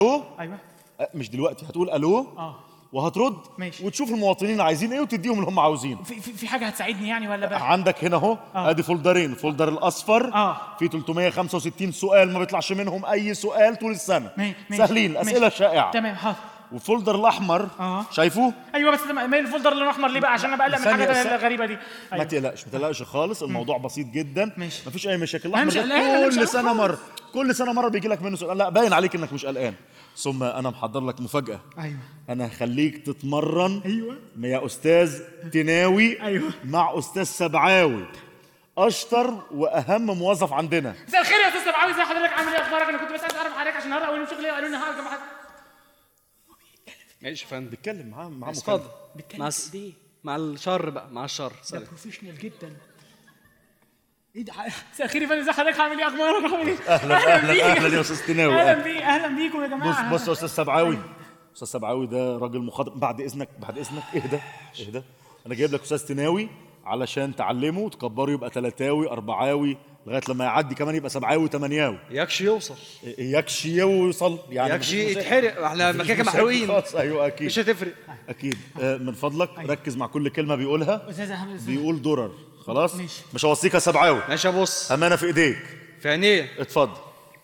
الو ايوه أه، مش دلوقتي هتقول الو اه وهترد ماشي. وتشوف المواطنين عايزين ايه وتديهم اللي هم عاوزينه في, في, في حاجه هتساعدني يعني ولا بقى عندك هنا اهو ادي فولدرين الفولدر الاصفر آه. في 365 سؤال ما بيطلعش منهم اي سؤال طول السنه ماشي، ماشي، سهلين ماشي. اسئله شائعه تمام حاضر والفولدر الاحمر آه. شايفه ايوه بس ما ما الفولدر اللي احمر ليه بقى عشان انا بقلق من ثانية، الحاجات ثانية. الغريبه دي ما أيوة. تقلقش ما تقلقش خالص الموضوع بسيط جدا ماشي. مفيش اي مشاكل أنا مش الأحمر ده قلقان، أنا مش كل قلقان سنه خالص. مره كل سنه مره بيجي لك منه سؤال لا باين عليك انك مش قلقان ثم انا محضر لك مفاجاه ايوه انا هخليك تتمرن أيوة. يا استاذ تناوي أيوة. مع استاذ سبعاوي اشطر واهم موظف عندنا مساء الخير يا استاذ سبعاوي ازي حضرتك عامل ايه اخبارك انا كنت بس عايز اعرف حضرتك عشان النهارده اول يوم شغلي وقالوا لي هقعد جنب حضرتك ماشي يا فندم بيتكلم معاه معاه اتفضل مكالمة. بيتكلم مع في الس- ايديه مع الشر بقى مع الشر ده سلام. بروفيشنال جدا ايه ده مساء الخير يا فندم ازي حضرتك عامل ايه اخبارك عامل ايه اهلا اهلا اهلا يا استاذ تناوي اهلا بيك اهلا بيكم يا بص جماعه بص يا استاذ سبعاوي استاذ سبعاوي ده راجل مخضرم بعد اذنك بعد اذنك اهدى اهدى انا جايب لك استاذ تناوي علشان تعلمه وتكبره يبقى تلاتاوي اربعاوي لغايه لما يعدي كمان يبقى سبعاوي وثمانياوي يكش يوصل يكشي يوصل يعني يكش مفيش مشاكل. يتحرق احنا مفيش مكاكه مشاكل محروقين خالص ايوه اكيد مش هتفرق اكيد آه، من فضلك ركز مع كل كلمه بيقولها استاذ احمد ازاي بيقول درر خلاص ماشي. مش هوصيك يا سبعاوي ماشي ابص امانه في ايديك في عينيه اتفضل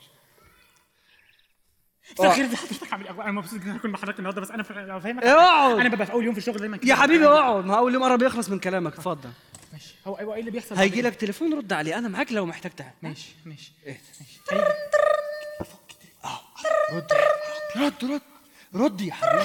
مساء الخير ازي حضرتك عامل ايه اخبارك انا مبسوط جدا اكون مع حضرتك النهارده بس انا ف- لو فاهمك اقعد. انا ببقى في اول يوم في الشغل دايما كده يا حبيبي اقعد ما اول يوم قرب يخلص من كلامك اتفضل ماشي هو ايوه ايه اللي بيحصل هيجي لك تليفون رد عليه انا معاك لو محتاج تعب ماشي ماشي ايه هيجي. رد رد رد رد يا حبيبي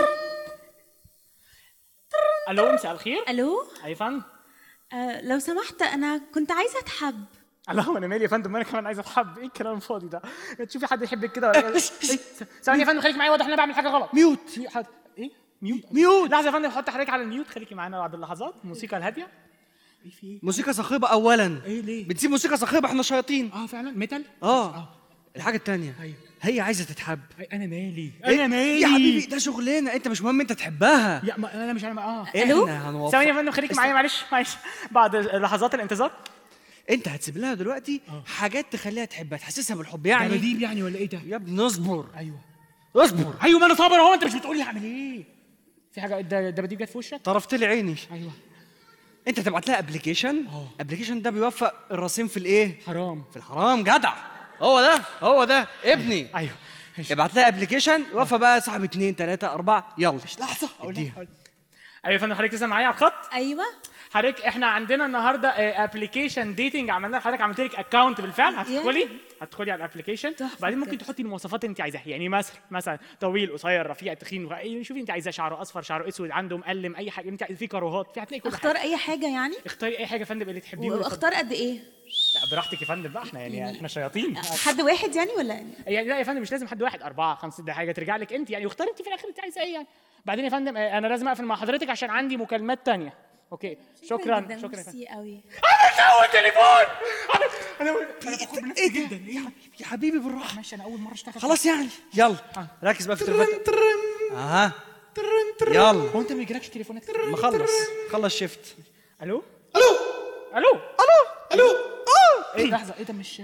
الو مساء الخير الو اي فندم آه لو سمحت انا كنت عايزه اتحب اللهم انا مالي يا فندم انا كمان عايز اتحب ايه الكلام الفاضي ده تشوفي حد يحبك كده ولا ايه س- ثواني يا فندم خليك معايا واضح ان انا بعمل حاجه غلط ميوت ميوت حد ايه ميوت ميوت. لحظه يا فندم حط حضرتك على الميوت خليكي معانا بعد اللحظات الموسيقى الهاديه ايه في ايه موسيقى صاخبه اولا ايه ليه بتسيب موسيقى صاخبه احنا شياطين اه فعلا ميتال اه الحاجه التانية أيوة. هي عايزه تتحب أي انا مالي إيه؟ انا مالي يا حبيبي ده شغلانه انت مش مهم انت تحبها يا ما انا مش انا اه احنا هنوفق ثواني يا فندم خليكي معايا معلش معلش بعد لحظات الانتظار انت هتسيب لها دلوقتي حاجات تخليها تحبها تحسسها بالحب يعني دباديب يعني ولا ايه ده يا ابني اصبر ايوه اصبر ايوه ما انا صابر اهو انت مش بتقول لي اعمل ايه في حاجه الد- الدباديب جت في وشك طرفت لي عيني ايوه انت تبعت لها ابلكيشن ابلكيشن ده بيوفق الراسين في الايه حرام في الحرام جدع هو ده هو ده ابني ايوه ماشي. ابعت لها ابلكيشن وفى بقى صاحب اتنين تلاته اربعه يلا لحظه اقول اديها. لك ايوه يا فندم حضرتك لسه معايا على الخط ايوه حضرتك احنا عندنا النهارده ابلكيشن ديتنج عملنا لحضرتك عملت لك اكونت بالفعل هتدخلي هتدخلي على الابلكيشن تحفة بعدين ممكن بجد. تحطي المواصفات اللي انت عايزاها يعني مثلا مثلا طويل قصير رفيع تخين غ- شوفي انت عايزاه شعره اصفر شعره اسود عنده مقلم اي حاجه انت عايزة- في كاروهات في هتلاقي كل اختار حاجه اي حاجه يعني اختاري اي حاجه يا فندم اللي تحبيه واللي واختار قد ايه لا، براحتك يا فندم بقى احنا يعني احنا شياطين حد واحد يعني ولا يعني لا يا فندم مش لازم حد واحد أربعة خمسة ده حاجة ترجع لك أنت يعني واختار أنت في الآخر أنت عايزة إيه يعني بعدين يا فندم آه، أنا لازم أقفل مع حضرتك عشان عندي مكالمات تانية أوكي شكرا جدا شكرا يا فندم ميرسي قوي أول تليفون أنا أنا أنا فخور بنفسي ايه ده جدا يا حبيبي يا حبيبي بالراحه ماشي أنا أول مرة أشتغل خلاص يعني يلا ركز بقى في التليفون اها يلا هو أنت ما يجيلكش تليفونات ما خلص خلص شيفت ألو ألو ألو الو الو إيه لحظة إيه ده مش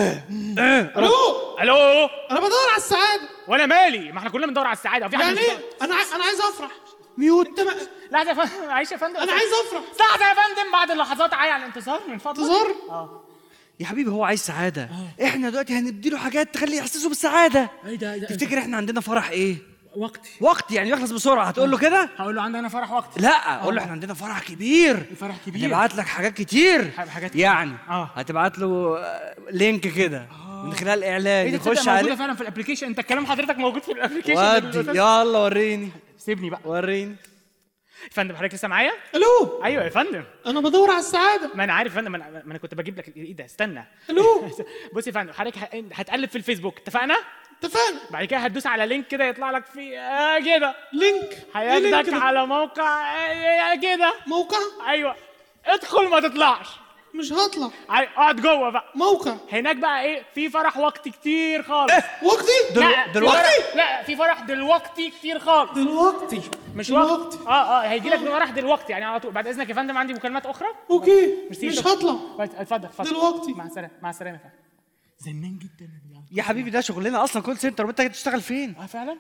الو ألو انا بدور على السعاده وأنا مالي ما إحنا كلنا بندور على السعادة في حد يعني مش ايه بيدور- انا عاي... انا عايز افرح ميوت انت ما... لحظة يا فندم معلش يا فندم انا عايز افرح لحظة يا فندم بعد اللحظات عاية على الانتظار من فضلك انتظار يا حبيبي هو عايز سعاده احنا دلوقتي هنديله حاجات تخليه يحسسه بالسعاده إيه ده إيه ده تفتكر احنا عندنا فرح ايه وقتي وقت يعني يخلص بسرعه هتقول له كده هقول له عندنا فرح وقتي لا قول له احنا عندنا فرح كبير فرح كبير. هنبعت لك حاجات كتير حاجات- يعني آه. هتبعت له آه، لينك كده من خلال اعلان ايه ده يخش تصدق موجوده عليه فعلا في الابلكيشن انت كلام حضرتك موجود في الابلكيشن ودي يلا وريني سيبني بقى وريني يا فندم حضرتك لسه معايا الو ايوه يا فندم انا بدور على السعاده ما انا عارف يا فندم ما انا ما انا كنت بجيب لك ايه ده استنى الو بص يا فندم حضرتك ه- هتقلب في الفيسبوك اتفقنا اتفقنا بعد كده هتدوس على لينك كده يطلع لك في آه كده لينك إيه لينك هياخدك ده؟ على موقع آه كده موقع ايوه ادخل ما تطلعش مش هطلع عاي- اقعد جوه بقى موقع هناك بقى ايه في فرح وقت كتير خالص وقتي دل- لا، في دلوقتي؟ فرح- لا في فرح دلوقتي كتير خالص دلوقتي مش دلوقتي. وقت اه اه هيجي لك فرح دلوقتي يعني على طول بعد اذنك يا فندم عندي مكالمات اخرى اوكي ميرسي، مش شكراً. هطلع كويس، اتفضل اتفضل دلوقتي. مع السلامه مع السلامه يا فندم زنان جدا يا حبيبي ده شغلنا اصلا كول سنتر وانت هتشتغل فين اه فعلا